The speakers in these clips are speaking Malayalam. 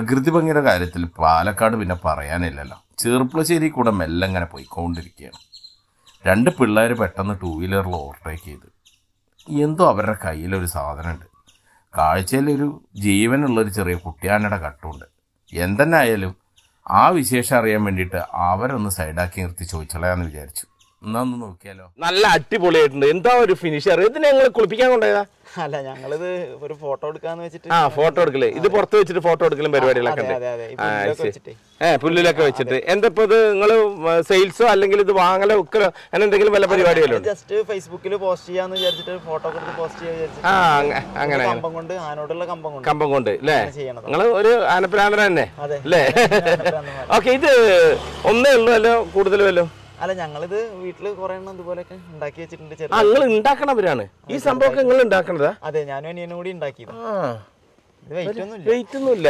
പ്രകൃതി ഭംഗിയുടെ കാര്യത്തിൽ പാലക്കാട് പിന്നെ പറയാനില്ലല്ലോ ചെറുപ്പളശ്ശേരി കൂടെ മെല്ലെ ഇങ്ങനെ പോയിക്കൊണ്ടിരിക്കുകയാണ് രണ്ട് പിള്ളേർ പെട്ടെന്ന് ടൂ വീലറിൽ ഓവർടേക്ക് ചെയ്ത് എന്തോ അവരുടെ കയ്യിലൊരു സാധനമുണ്ട് കാഴ്ചയിലൊരു ജീവനുള്ളൊരു ചെറിയ കുട്ടിയാനയുടെ കട്ടുണ്ട് എന്തെന്നെ ആയാലും ആ വിശേഷം അറിയാൻ വേണ്ടിയിട്ട് അവരൊന്ന് സൈഡാക്കി നിർത്തി ചോദിച്ചളയാന്ന് വിചാരിച്ചു എന്നാ ഒന്ന് നോക്കിയാലോ നല്ല അടിപൊളിയായിട്ടുണ്ട് എന്താ ഒരു ഫിനിഷർ ഇതിനെ ഞങ്ങൾ കുളിപ്പിക്കാൻ കൊണ്ടുപോയതാ അല്ല ഞങ്ങളിത് ഒരു ഫോട്ടോ എടുക്കാന്ന് വെച്ചിട്ട് ആ ഫോട്ടോ എടുക്കല് ഇത് പുറത്ത് വെച്ചിട്ട് ഫോട്ടോ എടുക്കലും പരിപാടികളൊക്കെ അതെ, ഉണ്ട് അതെ, അതെ. ഈ ആ, പുല്ലിലൊക്കെ ശരി. വെച്ചിട്ടേ. ഏ പുല്ലിലൊക്കെ വെച്ചിട്ട് എന്താ ഇപ്പൊ ഇത് നിങ്ങള് സെയിൽസോ അല്ലെങ്കിൽ ഇത് വാങ്ങലോ വിൽക്കലോ അങ്ങനെ എന്തെങ്കിലും വല്ല പരിപാടികളോ ഉണ്ട് ജസ്റ്റ് ഫേസ്ബുക്കിൽ പോസ്റ്റ് ചെയ്യാന്ന് വിചാരിച്ചിട്ട് ഫോട്ടോ കൊടുത്ത് പോസ്റ്റ് ചെയ്യാൻ വിചാരിച്ചിട്ട് ആ അങ്ങ- അങ്ങനെ ഒരു അങ്ങനെ കമ്പം കൊണ്ട് ആനോടുള്ള കമ്പം കൊണ്ട് കമ്പം കൊണ്ട് അല്ലേ അങ്ങനെ ചെയ്യണത്. നിങ്ങൾ ഒരു ആനപ്രാന്തര തന്നെ അതെ. അല്ലേ ആനപ്രാന്തന്മാര്. ഓക്കെ ഇത് ഒന്നേ ഉള്ളൂ അല്ലോ കൂടുതൽ വല്ലോ അല്ല ഞങ്ങളിത് വീട്ടില് കുറെ എണ്ണം ഇതുപോലെയൊക്കെ ഉണ്ടാക്കി വെച്ചിട്ടുണ്ട് ആ ചെറുത് നിങ്ങൾ ഉണ്ടാക്കണവരാണ് ഈ സംഭവമൊക്കെ നിങ്ങൾ ഉണ്ടാക്കണതാ അതെ ഞാനും അനിയനും കൂടി ഉണ്ടാക്കിയത് ആ ഇത് വെയിറ്റ് ഒന്നും ഇല്ല വെയിറ്റ് ഒന്നുമില്ല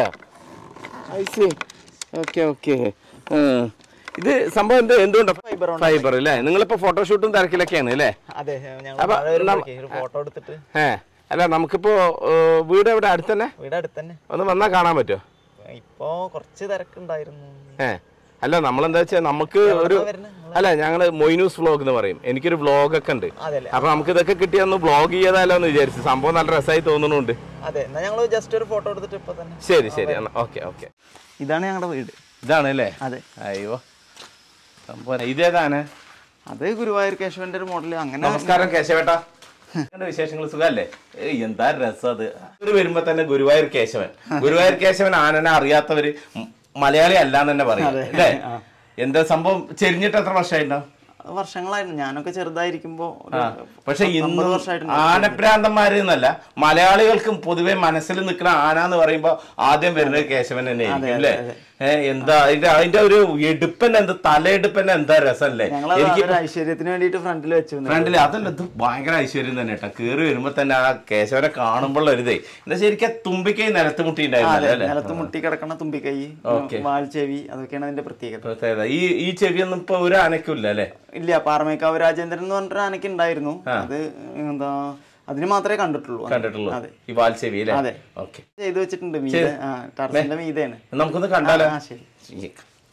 ഓക്കെ ഓക്കെ ഇത് സംഭവം എന്ത് എന്തുകൊണ്ടാ Fiber കൊണ്ട് ഫൈബർ അല്ലേ നിങ്ങളിപ്പോ ഫോട്ടോഷൂട്ടും തിരക്കിലൊക്കെയാണ് അല്ലേ അതെ ഞങ്ങൾ അപ്പൊ മഴ വരുമ്പോഴേക്ക് നം- ഒരു ഫോട്ടോ എടുത്തിട്ട് ഏ അല്ല നമുക്കിപ്പോ ഏ, വീട് എവിടെ അടുത്ത് തന്നെ വീട് അടുത്ത് തന്നെ ഒന്ന് വന്നാൽ കാണാൻ പറ്റുമോ ഇപ്പോ കുറച്ച് തിരക്കുണ്ടായിരുന്നു ഏ അല്ല നമ്മളെന്താ വെച്ചാൽ നമുക്ക് ഒരു വരുന്നെ? അല്ല ഞങ്ങള് മൊയ്നൂസ് വ്ളോഗ് എന്ന് പറയും എനിക്കൊരു വ്ളോഗ് ഒക്കെ ഉണ്ട് അതെല്ലേ അപ്പൊ നമുക്ക് ഇതൊക്കെ കിട്ടിയൊന്ന് വ്ളോഗ് ചെയ്താലോ എന്ന് വിചാരിച്ചു സംഭവം നല്ല രസമായി തോന്നുന്നുണ്ട് അതെ എന്നാ ഞങ്ങൾ ജസ്റ്റ് ഒരു ഫോട്ടോ എടുത്തിട്ട് ഇപ്പൊ തന്നെ ശരി ശരി ഓക്കെ ഓക്കെ ഇതാണ് ഞങ്ങളുടെ വീട് ഇതാണ് അല്ലേ അതെ അയ്യോ സംഭവം ഇതേതാണ് അത് ഗുരുവായൂർ കേശവന്റെ ഒരു മോഡൽ അങ്ങനെ നമസ്കാരം കേശവേട്ടാ എന്താ വിശേഷങ്ങൾ സുഖല്ലേ ഏയ് എന്താ രസം അത് ഇവര് വരുമ്പോ തന്നെ ഗുരുവായൂർ കേശവൻ ഗുരുവായൂർ കേശവൻ ആനനെ അറിയാത്തവര് മ- മലയാളി അല്ലാന്ന് തന്നെ പറയും അല്ലേ എന്താ സംഭവം ചെരിഞ്ഞിട്ട് എത്ര വർഷമായിട്ടുണ്ടാവും വർഷങ്ങളായിരുന്നു ഞാനൊക്കെ ചെറുതായിരിക്കുമ്പോ ഒരു പക്ഷെ പത്ത് ഇന്ന് വർഷമായിട്ടുണ്ട് ആനപ്രാന്തന്മാര് എന്നല്ല മലയാളികൾക്കും പൊതുവെ മനസ്സിൽ നിൽക്കുന്ന ആന എന്ന് പറയുമ്പോ ആദ്യം വരുന്നത് കേശവൻ തന്നെ ആയിരിക്കും അല്ലേ ഏഹ് എന്താ അതിന്റെ അതിന്റെ ഒരു എടുപ്പന്നെ എന്ത് തലയെടുപ്പന്നെ എന്താ രസമല്ലേ ഞങ്ങൾ എനിക്ക് ഒരു ഐശ്വര്യത്തിന് വേണ്ടിയിട്ട് ഫ്രണ്ടിൽ വെച്ചു ഫ്രണ്ടില് അതല്ല ഇത് ഭയങ്കര ഐശ്വര്യം തന്നെ കേട്ടോ കേറി വരുമ്പോ തന്നെ ആ കേശവനെ കാണുമ്പോൾ ഒരിതേ എന്താ ശരിക്കും തുമ്പിക്കൈ നിലത്ത് മുട്ടിണ്ടായിരുന്നല്ലേ അല്ലേ നിലത്ത് മുട്ടി കിടക്കണ തുമ്പിക്കൈ ഓക്കേ. വാൽച്ചെവി അതൊക്കെയാണ് അതിന്റെ പ്രത്യേകത പ്രത്യേകത ഈ ഈ ചെവിയൊന്നും ഇപ്പൊ ഒരു ആനയ്ക്കും അല്ലേ ഇല്ല പാറമേക്കാവ് രാജേന്ദ്രൻ എന്ന് പറഞ്ഞൊരു ആനയ്ക്ക് ഉണ്ടായിരുന്നു അത് എന്താ അതിന് മാത്രമേ കണ്ടിട്ടുള്ളൂ കണ്ടിട്ടുള്ളൂ അതെ ഈ വാൽച്ചെവി അല്ലേ അതെ. ഓക്കെ ചെയ്തു വെച്ചിട്ടുണ്ട് മീതെ ആ, ടെറസിന്റെ മീതയാണ് നമുക്കൊന്ന് കണ്ടാലോ ആ ശരി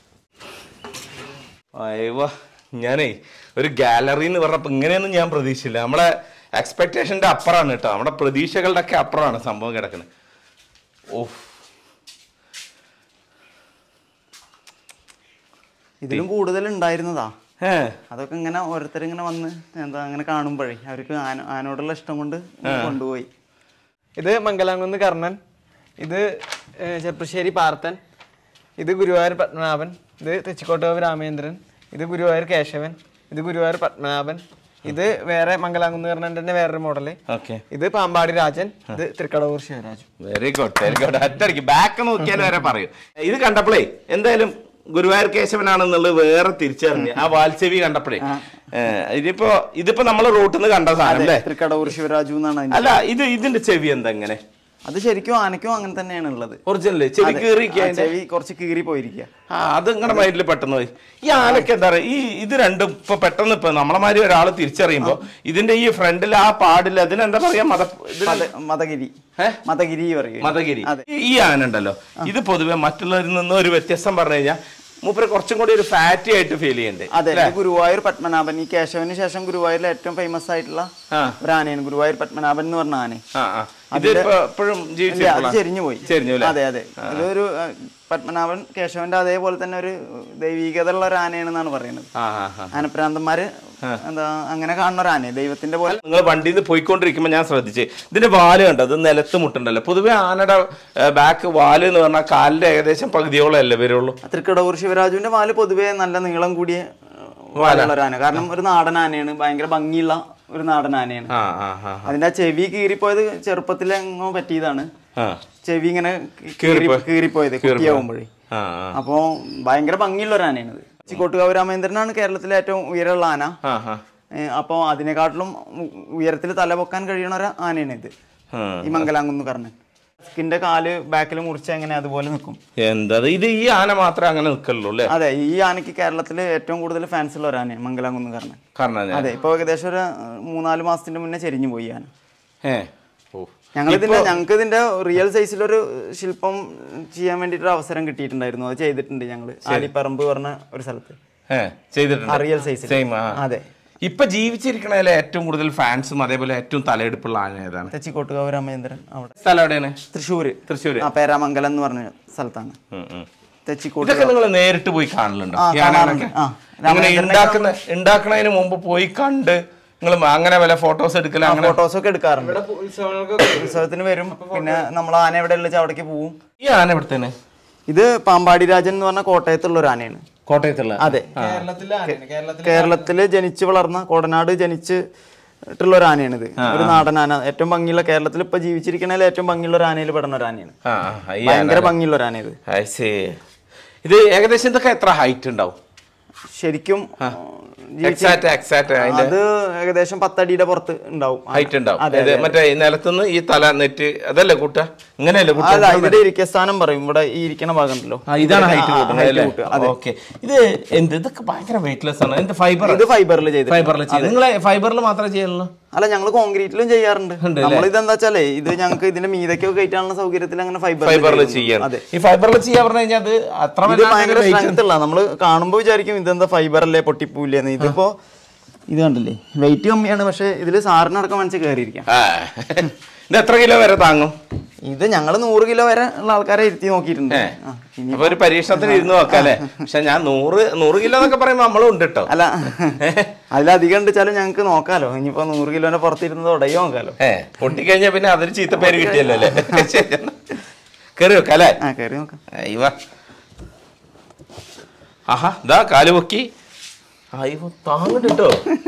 അയ്യോ ഞാനേ ഒരു ഗാലറി എന്ന് പറഞ്ഞപ്പോ ഇങ്ങനെയൊന്നും ഞാൻ പ്രതീക്ഷിച്ചില്ല നമ്മളെ എക്സ്പെക്ടേഷന്റെ അപ്പുറമാണ് കേട്ടോ നമ്മുടെ പ്രതീക്ഷകളുടെ ഒക്കെ അപ്പുറമാണ് സംഭവം കിടക്കുന്നത് ഓഹ് ഇതിലും കൂടുതൽ ഉണ്ടായിരുന്നതാ ഏ അതൊക്കെ ഇങ്ങനെ ഓരോരുത്തർ ഇങ്ങനെ വന്ന് എന്താ അങ്ങനെ കാണുമ്പോഴേ അവർക്ക് ആന ആനോടുള്ള ഇഷ്ടം കൊണ്ട് കൊണ്ടുപോയി ഇത് മംഗലാംകുന്ന് കർണൻ ഇത് ഏഹ്, ചെർപ്പശ്ശേരി പാർത്തൻ ഇത് ഗുരുവായൂർ പത്മനാഭൻ ഇത് തെച്ചിക്കോട്ടുകാവ് രാമേന്ദ്രൻ ഇത് ഗുരുവായൂർ കേശവൻ ഇത് ഗുരുവായൂർ പത്മനാഭൻ ഇത് വേറെ മംഗലാംകുന്ന് കർണൻ്റെ തന്നെ വേറൊരു മോഡല് ഓക്കെ ഇത് പാമ്പാടി രാജൻ ഇത് Thrikkadavoor Sivaraju very good very good ഒറ്റടിക്ക് ബാക്ക് നോക്കിയാൽ വരെ പറയും ഇത് കണ്ടപ്പോഴേ എന്തായാലും ഗുരുവായൂർ കേശവനാണെന്നുള്ളത് വേറെ തിരിച്ചറിഞ്ഞ് ആ വാൽച്ചെവി കണ്ടപ്പോഴേ ഏഹ്, ഇതിപ്പോ ഇതിപ്പോ നമ്മൾ റൂട്ടിൽ നിന്ന് കണ്ട സാധനം അല്ലേ തൃക്കടവൂർ ശിവരാജു എന്നാണ് അതിന്റെ അല്ല ഇത് ഇതിന്റെ ചെവി എന്താ ഇങ്ങനെ അത് ശരിക്കും ആനയ്ക്കും അങ്ങനെ തന്നെയാണ് ഉള്ളത് ഒറിജിനൽ ചെവി കീറി ആ ചെവി കുറച്ച് കീറി പോയിരിക്കുക ആ അത് നിങ്ങളുടെ മൈൻഡിൽ പെട്ടെന്ന് പോയി ഈ ആനക്ക് എന്താ പറയാ ഈ ഇത് രണ്ടും ഇപ്പൊ പെട്ടെന്ന് ഇപ്പൊ നമ്മളെ മാതിരി ഒരാൾ തിരിച്ചറിയുമ്പോ ഇതിന്റെ ഈ ഫ്രണ്ടിൽ ആ പാടില്ല അതിനെന്താ പറയാ മത ഇതിന് മത- മതഗിരി ഏ? മതഗിരി പറയും മതഗിരി അതെ. ഈ- ഈ ആന ഉണ്ടല്ലോ ഇത് പൊതുവെ മറ്റുള്ളവരിൽ നിന്ന് ഒരു വ്യത്യസ്തം പറഞ്ഞു കഴിഞ്ഞാൽ മൂപ്പര് കുറച്ചും കൂടി ഒരു ഫാറ്റി ആയിട്ട് ഫീൽ ചെയ്യണ്ടേ അതെ ഇത് ഗുരുവായൂർ പത്മനാഭൻ ഈ കേശവന് ശേഷം ഗുരുവായൂരിൽ ഏറ്റവും ഫേമസ് ആയിട്ടുള്ള ആ. ഒരു ആനയാണ് ഗുരുവായൂർ പത്മനാഭൻ എന്ന് പറഞ്ഞ ആന ആ ആ ഇത് ഇപ്പൊ എപ്പോഴും ഇല്ല, അത് ജീവിച്ചിട്ടുള്ള ചെരിഞ്ഞു പോയി ചെരിഞ്ഞു അല്ലേ അതെ അതെ ഇതൊരു അഹ്, പത്മനാഭൻ കേശവന്റെ അതേപോലെ തന്നെ ഒരു ദൈവികത ഉള്ള ഒരു ആനയാണെന്നാണ് പറയുന്നത് ആ ആ ആ ആനപ്രാന്തന്മാര് എന്താ അങ്ങനെ കാണുന്ന ഒരു ആനയെ ദൈവത്തിന്റെ പോലെ നിങ്ങൾ വണ്ടിയിൽ നിന്ന് പോയിക്കൊണ്ടിരിക്കുമ്പോൾ ഞാൻ ശ്രദ്ധിച്ച് ഇതിന്റെ വാല് കണ്ടോ ഇത് നിലത്ത് മുട്ടുണ്ടല്ലോ പൊതുവെ ആനയുടെ ബാക്ക് വാല് എന്ന് പറഞ്ഞാൽ കാലിന്റെ ഏകദേശം പകുതിയോളം അല്ലേ വരുള്ളൂ തൃക്കടവൂർ ശിവരാജുവിന്റെ വാല് പൊതുവേ നല്ല നീളം കൂടിയ അഹ്, വാലുള്ള ഒരു ആന കാരണം ഒരു നാടൻ ആനയാണ് ഭയങ്കര ഭംഗിയുള്ള ഒരു നാടൻ ആനയാണ് ആ ആ ആ അതിന്റെ ആ ചെവി കീറിപ്പോയത് ചെറുപ്പത്തിൽ എങ്ങോ പറ്റിയതാണ് ആ ചെവി ഇങ്ങനെ കീറിപ്പോയി. കീറിപ്പോയത് കുട്ടിയാവുമ്പോഴേ ആ ആ അപ്പോ ഭയങ്കര ഭംഗിയുള്ള ഒരു ആനയാണിത് ചിക്കോട്ടുകാവ് രാമേന്ദ്രനാണ് കേരളത്തിലെ ഏറ്റവും ഉയരമുള്ള ആന ആ ആ അപ്പോൾ അതിനെക്കാട്ടിലും ഉയരത്തിൽ തല പൊക്കാൻ കഴിയണ ഒരു ആനയാണ് ഇത് ആ. ഈ മംഗലാംകുന്ന് കർണൻ സ്കിന്റെ കാല് ബാക്കിൽ മുറിച്ച എങ്ങനെ അതുപോലെ നിൽക്കും എന്താ ഇത്? ഇത് ഈ ആന മാത്രമേ അങ്ങനെ നിൽക്കുള്ളൂ അല്ലേ അതെ ഈ ആനയ്ക്ക് കേരളത്തിൽ ഏറ്റവും കൂടുതൽ ഫാൻസ് ഉള്ള ഒരു ആനയാണ് മംഗലാംകുന്ന് കർണൻ കാരണം അതെ ഇപ്പോൾ ഏകദേശം ഒരു ഏഹ്, മൂന്നാല് മാസത്തിന്റെ മുന്നേ ചെരിഞ്ഞു പോയി ഈ ആന ഏ ഓ ഞങ്ങൾ ഇതിന്റെ ഞങ്ങൾക്ക് ഇതിന്റെ റിയൽ സൈസിലൊരു ശില്പം ചെയ്യാൻ വേണ്ടിയിട്ട് അവസരം കിട്ടിയിട്ടുണ്ടായിരുന്നു അത് ചെയ്തിട്ടുണ്ട് ഞങ്ങള് ആലിപ്പറമ്പ് പറഞ്ഞ ഒരു സ്ഥലത്ത് ഏ, ചെയ്തിട്ടുണ്ട് റിയൽ സൈസിൽ സെയിം ആ അതെ ഇപ്പൊ ജീവിച്ചിരിക്കണതിൽ ഏറ്റവും കൂടുതൽ ഫാൻസും അതേപോലെ ഏറ്റവും തലയെടുപ്പുള്ള ആന ഏതാണ് തെച്ചിക്കോട്ടുകാവ് രാമചന്ദ്രൻ അവിടെ സ്ഥലം എവിടെയാണ് തൃശ്ശൂര് തൃശ്ശൂര് ആ പേരാമംഗലം എന്ന് പറഞ്ഞ സ്ഥലത്താണ് ഉം, ഉം. തെച്ചിക്കോട്ട് ഇതൊക്കെ നിങ്ങൾ നേരിട്ട് പോയി കാണലുണ്ടോ ആ, ഈ ആനകളൊക്കെ? കാണാറുണ്ട്. ആ. ഇങ്ങനെ രാമചന്ദ്രന്റെ ഉണ്ടാക്കുന്ന ഉണ്ടാക്കണതിന് മുമ്പ് പോയി കണ്ട് നിങ്ങൾ അങ്ങനെ വല്ല ഫോട്ടോസ് എടുക്കല അങ്ങനെ ഫോട്ടോസ് ഒക്കെ എടുക്കാറുണ്ട് ഉത്സവത്തിന് വരും പിന്നെ നമ്മൾ ആന എവിടെ ഉള്ള അവിടേക്ക് പോവും ഈ ആന ഇവിടുത്തേന് ഇത് പാമ്പാടി രാജൻ എന്ന് പറഞ്ഞ കോട്ടയത്തുള്ള ഒരു ആനയാണ് കോട്ടയത്തുള്ള അതെ കേരളത്തില് ജനിച്ചു വളർന്ന കോടനാട് ജനിച്ച് ട്ടുള്ള ഒരു ആനയാണിത് ഒരു നാടൻ ആന ഏറ്റവും ഭംഗിയുള്ള കേരളത്തിൽ ഇപ്പൊ ജീവിച്ചിരിക്കണതിൽ ഏറ്റവും ഭംഗിയുള്ള ഒരു ആനയിൽ പെടുന്ന ഒരു ആനയാണ് ആ ആ, ഈ ആന ഭയങ്കര ഭംഗിയുള്ള ഒരു ആന ഇത് I see. ഇത് ഏകദേശം ഇതൊക്കെ എത്ര ഹൈറ്റ് ഉണ്ടാവും ശരിക്കും ജീവിച്ച് എക്സാക്ട് എക്സാക്ട് അതിന്റെ അത് ഏകദേശം പത്തടിയുടെ പുറത്ത് ഉണ്ടാവും ആന. ഹൈറ്റ് ഉണ്ടാവും അതെ, ഇത് മറ്റേ ഈ നിലത്തുനിന്ന് ഈ തല നെറ്റ് അതല്ലേ കൂട്ട ഇങ്ങനെയല്ലേ കൂട്ട അല്ല ഇതിന്റെ ഇരിക്ക സ്ഥാനം പറയും ഇവിടെ ഈ ഇരിക്കണ ഭാഗം ഉണ്ടല്ലോ ആ, ഇതാണ് ഹൈറ്റ് ആ, കൂട്ടുന്നത് height അല്ലേ കൂട്ടുക. അതെ. ഓക്കെ ഇത് എന്ത് ഇതൊക്കെ ഭയങ്കര വെയിറ്റ്ലെസ് ആണ് എന്ത് ഫൈബർ ഇത് ഫൈബറിൽ ചെയ്ത് ഫൈബറിൽ ചെയ്യും നിങ്ങളെ ഫൈബറിൽ മാത്രമേ ചെയ്യുള്ളൂ അല്ല ഞങ്ങൾ കോൺക്രീറ്റിലും ചെയ്യാറുണ്ട് നമ്മൾ ഇതെന്താ വെച്ചാലേ ഇത് ഞങ്ങൾക്ക് ഇതിന്റെ മീതൊക്കെ കയറ്റാനുള്ള സൗകര്യത്തിൽ അങ്ങനെ ഫൈബർ ഫൈബറിൽ ചെയ്യാൻ അതെ ഈ ഫൈബറിൽ ചെയ്യാൻ പറഞ്ഞു കഴിഞ്ഞാൽ അത് അത്ര ഇത് ഭയങ്കര സ്ട്രെങ്ത് ഉള്ള നമ്മള് കാണുമ്പോ വിചാരിക്കും ഇതെന്താ ഫൈബർ അല്ലേ പൊട്ടിപ്പൂലെന്ന് ഇതിപ്പോ ഇത് കണ്ടില്ലേ വെയിറ്റ് കമ്മിയാണ് പക്ഷെ ഇതില് സാറിനടക്കം മനസ്സിൽ കയറിയിരിക്കാം ആ. ഇത് എത്ര കിലോ വരെ താങ്ങും ഇത് ഞങ്ങൾ നൂറ് കിലോ വരെ ഉള്ള ആൾക്കാരെ ഇരുത്തി നോക്കിയിട്ടുണ്ട് ആ, ഇനി അപ്പൊ ഒരു പരീക്ഷണത്തിന് ഇരുന്ന് നോക്കാം അല്ലേ പക്ഷെ ഞാൻ നൂറ് നൂറ് കിലോ എന്നൊക്കെ പറയുമ്പോ നമ്മളും ഉണ്ട് കേട്ടോ അല്ല അതിലധികം ഉണ്ടെച്ചാലും ഞങ്ങൾക്ക് നോക്കാലോ ഇനിയിപ്പോ നൂറ് കിലോനെ പുറത്തിരുന്നത് ഉടയോ നോക്കാലോ ഏ പൊട്ടിക്കഴിഞ്ഞാ പിന്നെ അതൊരു ചീത്ത പേര് കിട്ടിയല്ലോ അല്ലേ ശരി എന്നാ. കേറി വെക്കാം അല്ലേ ആ കയറി നോക്കാം അയ്യോ ആഹാ ഇതാ കാല് പൊക്കി അയ്യോ താങ്ങുണ്ട് കേട്ടോ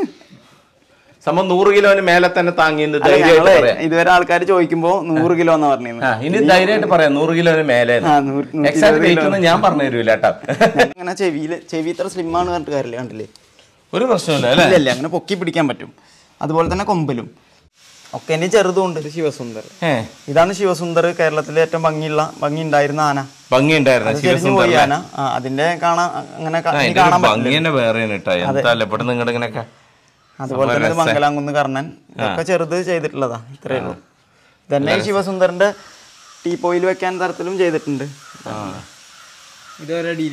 സംഭവം നൂറ് കിലോന് മേലെ തന്നെ താങ്ങിയെന്ന് അല്ല ധൈര്യമായിട്ട് ഞങ്ങളെ പറയാം ഇതുവരെ ആൾക്കാർ ചോദിക്കുമ്പോ നൂറ് കിലോ എന്നാ പറഞ്ഞിരുന്നത് ആ ഇനി ധൈര്യമായിട്ട് പറയാം നൂറ് കിലോന് മേലെ ആ, നൂറ്- നൂറ്റി എക്സാക്ട് ഇരുപത് വെയിറ്റ് ഒന്നും ഞാൻ പറഞ്ഞു തരൂല കേട്ടോ അങ്ങനെ ചെവിയില് ചെവി ഇത്ര സ്ലിം ആണ് പറഞ്ഞിട്ട് കാര്യമില്ല കണ്ടില്ലേ ഒരു പ്രശ്നമില്ല അല്ലേ ഇല്ല ഇല്ല അങ്ങനെ പൊക്കി പിടിക്കാൻ പറ്റും അതുപോലെ തന്നെ കൊമ്പലും ഒക്കെ ഇനി ചെറുതുണ്ട് ശിവസുന്ദർ ഏ ഇതാണ് ശിവസുന്ദർ കേരളത്തിലെ ഏറ്റവും ഭംഗിയുള്ള ഭംഗി ഉണ്ടായിരുന്ന ആന ഭംഗി ഉണ്ടായിരുന്നു അത് ചെരിഞ്ഞു പോയി ആന ആ, അതിന്റെ കാണാൻ അങ്ങനെ ക- ഇനി കാണാൻ ഭംഗി പറ്റില്ല തന്നെ വേറെ കേട്ടോ എന്താല്ലേ ഇവിടെ നിങ്ങളുടെ ഇങ്ങനെയൊക്കെ അതുപോലെ തന്നെ ഇത് മംഗലാംകുന്ന് കർണൻ ഇതൊക്കെ ചെറുത് ചെയ്തിട്ടുള്ളതാ ഇത്രയേ ഉള്ളൂ തന്നെ ഈ ശിവസുന്ദറിന്റെ ടീപ്പോയിൽ വെക്കാൻ തരത്തിലും ചെയ്തിട്ടുണ്ട് ഇതൊരടി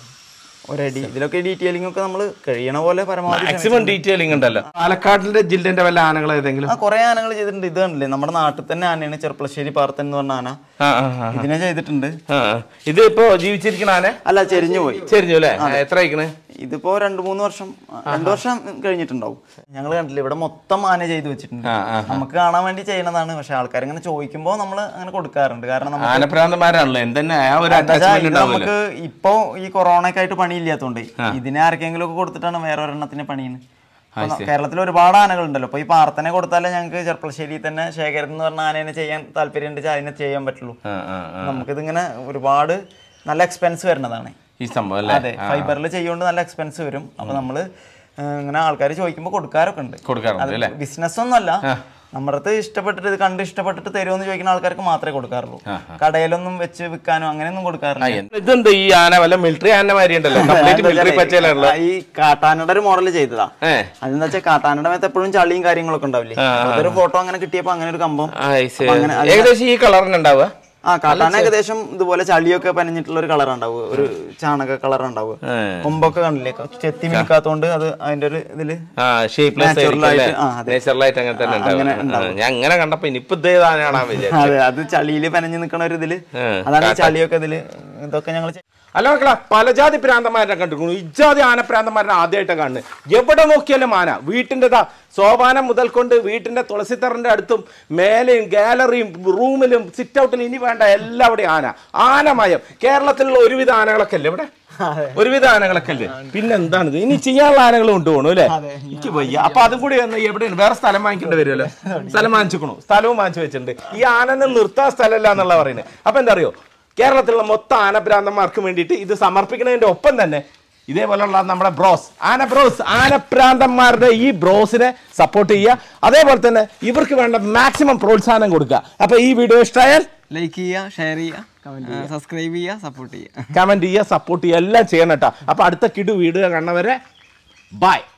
ഒരടി ഇതിലൊക്കെ ഡീറ്റെയിലിംഗ് ഒക്കെ നമ്മൾ കഴിയണ പോലെ പരമാവധി മാക്സിമം ഡീറ്റെയിലിംഗ് ഉണ്ടല്ലോ പാലക്കാടിന്റെ ജില്ലന്റെ വല്ല ആനകൾ ഏതെങ്കിലും ആ കുറെ ആനകൾ ചെയ്തിട്ടുണ്ട് ഇത് കണ്ടില്ലേ നമ്മുടെ നാട്ടിൽ തന്നെ ആനയാണ് ചെറുപ്പളശ്ശേരി പാർത്തൻ എന്ന് പറഞ്ഞ ആന ആ ആ ആ ഇതിനെ ചെയ്തിട്ടുണ്ട് ആ, ആ. ഇത് ഇപ്പോ ജീവിച്ചിരിക്കണ ആന അല്ല ചെരിഞ്ഞു പോയി ചെരിഞ്ഞു അല്ലേ ആ, എത്ര അയക്കണ് ഇതിപ്പോ രണ്ടു മൂന്ന് വർഷം ആ, രണ്ടു വർഷം കഴിഞ്ഞിട്ടുണ്ടാവും ഞങ്ങൾ കണ്ടില്ല ഇവിടെ മൊത്തം ആന ചെയ്ത് വെച്ചിട്ടുണ്ട് ആ ആ നമുക്ക് കാണാൻ വേണ്ടി ചെയ്യണതാണ് പക്ഷെ ആൾക്കാർ ഇങ്ങനെ ചോദിക്കുമ്പോൾ നമ്മൾ അങ്ങനെ കൊടുക്കാറുണ്ട് കാരണം നമുക്ക് ആനപ്രാന്തന്മാരാണല്ലോ എന്തെന്നെ ആ ഒരു എന്താ വെച്ചാ അറ്റാച്ച്മെന്റ് ഇത് ഉണ്ടാവുമല്ലോ നമുക്ക് ഇപ്പോ ഈ കൊറോണ ഒക്കെ ആയിട്ട് പണിയില്ലാത്തോണ്ട് ഇതിനെ ആർക്കെങ്കിലും ഒക്കെ കൊടുത്തിട്ടാണ് വേറെ ഒരെണ്ണത്തിന് പണിയുന്നത് കേരളത്തിൽ ഒരുപാട് ആനകൾ ഉണ്ടല്ലോ അപ്പൊ ഈ പാർത്തനെ കൊടുത്താലേ ഞങ്ങൾക്ക് ചെർപ്പളശ്ശേരി തന്നെ ശേഖരൻ എന്ന് പറഞ്ഞ ആനേനെ ചെയ്യാൻ താല്പര്യം ഉണ്ട് അതിനെ ചെയ്യാൻ പറ്റുള്ളൂ ആ, ആ, ആ. നമുക്കിതിങ്ങനെ ഒരുപാട് നല്ല എക്സ്പെൻസ് വരുന്നതാണ് ഈ സംഭവം അല്ലേ അതെ ഫൈബറിൽ ചെയ്യുകൊണ്ട് നല്ല എക്സ്പെൻസ് വരും അപ്പൊ നമ്മള് ഏഹ്, ഇങ്ങനെ ആൾക്കാർ ചോദിക്കുമ്പോൾ കൊടുക്കാറൊക്കെ ഉണ്ട് കൊടുക്കാറുണ്ട് അല്ലേ ബിസിനസ് ഒന്നുമല്ല നമ്മുടെ അടുത്ത് ഇഷ്ടപ്പെട്ടിട്ട് ഇത് കണ്ട് ഇഷ്ടപ്പെട്ടിട്ട് തരുമെന്ന് ചോദിക്കുന്ന ആൾക്കാർക്ക് മാത്രമേ കൊടുക്കാറുള്ളൂ കടയിലൊന്നും വെച്ച് വിൽക്കാനോ അങ്ങനെയൊന്നും കൊടുക്കാറില്ല ഇതെന്ത് ഈ ആന വല്ല മിലിറ്ററി ആന മാതിരി ഉണ്ടല്ലോ കംപ്ലീറ്റ് മിലിറ്ററി പച്ചയിലുള്ള ആ, ഈ കാട്ടാനയുടെ ഒരു മോഡൽ ചെയ്തതാ ഏ അതെന്താ വെച്ചാൽ കാട്ടാനയുടെ മേത്ത് എപ്പോഴും ചളിയും കാര്യങ്ങളൊക്കെ ഉണ്ടാവില്ലേ അതൊരു ഫോട്ടോ അങ്ങനെ കിട്ടിയപ്പോ അങ്ങനെ ഒരു കമ്പം ആ, I see. ഏകദേശം ഈ കളറിന് ഉണ്ടാവുക ആ കാട്ടാന ഏകദേശം ഇതുപോലെ ചളിയൊക്കെ പനഞ്ഞിട്ടുള്ള ഒരു കളർ ഉണ്ടാവുക ഒരു ചാണക കളർ ഉണ്ടാവുക ഏ. കൊമ്പൊക്കെ കണ്ടില്ലേ ചെത്തി മിനിക്കാത്തോണ്ട് അത് അതിന്റെ ഒരു ഇതില് ആ ഷേപ്പ്ലെസ് Natural ആയിട്ട്, ആ, അതെ. നേച്ചുറലായിട്ട് അങ്ങനെ തന്നെ ഉണ്ടാവുക ആ, ഞാൻ അങ്ങനെ കണ്ടപ്പോ ഇനിയിപ്പോ ഇതേ ആനയാണാ വിചാരിച്ചു അതെ അത് ചളിയില് പനഞ്ഞു നിൽക്കണ ഒരു ഇതില് ഏ, അതാണ് ഈ ചളിയൊക്കെ ഇതില് ഇതൊക്കെ ഞങ്ങൾ അല്ല മക്കളെ പല ജാതി പ്രാന്തന്മാരെ കണ്ടിരിക്കുന്നു ഇജാതി ആനപ്രാന്തന്മാരെ ആദ്യമായിട്ട് കാണുന്നത് എവിടെ നോക്കിയാലും ആന വീട്ടിൻ്റെ ദാ സോപാനം മുതൽ കൊണ്ട് വീട്ടിന്റെ തുളസിത്തറിന്റെ അടുത്തും മേലെയും ഗാലറിയും റൂമിലും സിറ്റ് ഔട്ടിലും ഇനി വേണ്ട എല്ലാവിടെയും ആന ആനമയം കേരളത്തിലുള്ള ഒരുവിധ ആനകളൊക്കെ അല്ലേ ഇവിടെ ഒരുവിധ ആനകളൊക്കെ അല്ലേ പിന്നെ എന്താണിത് ഇനി ചെയ്യാനുള്ള ആനകൾ കൊണ്ടുപോകണം അല്ലേ എനിക്ക് വയ്യ അപ്പൊ അതും കൂടി ഒന്ന് എവിടെയാണ് വേറെ സ്ഥലം വാങ്ങിക്കേണ്ടി വരുമല്ലോ സ്ഥലം വാങ്ങിച്ചിക്കണു സ്ഥലവും വാങ്ങിച്ചു വെച്ചിട്ടുണ്ട് ഈ ആനനെ നിർത്താൻ സ്ഥലമല്ല എന്നുള്ള പറയുന്നത് അപ്പൊ എന്താ അറിയോ കേരളത്തിലുള്ള മൊത്തം ആനഭ്രാന്തന്മാർക്ക് വേണ്ടിയിട്ട് ഇത് സമർപ്പിക്കുന്നതിന്റെ ഒപ്പം തന്നെ ഇതേപോലുള്ള നമ്മുടെ ബ്രോസ് ആന ബ്രോസ് ആനപ്രാന്തന്മാരുടെ ഈ ബ്രോസിനെ സപ്പോർട്ട് ചെയ്യുക അതേപോലെ തന്നെ ഇവർക്ക് വേണ്ട മാക്സിമം പ്രോത്സാഹനം കൊടുക്കുക അപ്പൊ ഈ വീഡിയോ ഇഷ്ടമായാൽ ലൈക്ക് ചെയ്യുക ഷെയർ ചെയ്യുക സബ്സ്ക്രൈബ് ചെയ്യുക സപ്പോർട്ട് ചെയ്യുക കമന്റ് ചെയ്യുക സപ്പോർട്ട് ചെയ്യുക എല്ലാം ചെയ്യണം കേട്ടോ അപ്പൊ അടുത്ത കിടു വീഡിയോ കാണുന്നവരെ ബൈ